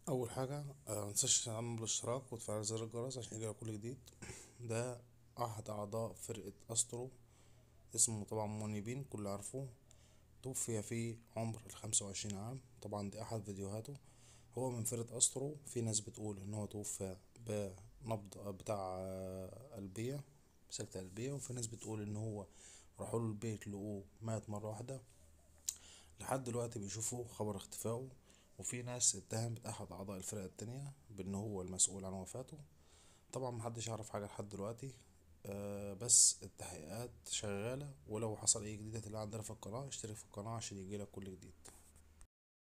اول حاجه آه، متنساش تعمل بالاشتراك وتفعل زر الجرس عشان يجيلك كل جديد ده احد اعضاء فرقه استرو اسمه طبعا منيبين كل عارفه توفي في عمر الخمسة وعشرين عام طبعا دي احد فيديوهاته هو من فرقة استرو في ناس بتقول ان هو توفى بنبض بتاع آه، قلبية سكتة قلبية وفي ناس بتقول ان هو راحوا له البيت لقوه مات مرة واحدة لحد دلوقتي بيشوفوا خبر اختفائه وفي ناس اتهمت احد اعضاء الفرقة التانية بان هو المسؤول عن وفاته طبعا محدش يعرف حاجة لحد دلوقتي آه بس التحقيقات شغالة ولو حصل اي جديد هتلاقي عندنا في القناة اشترك في القناة عشان يجيلك كل جديد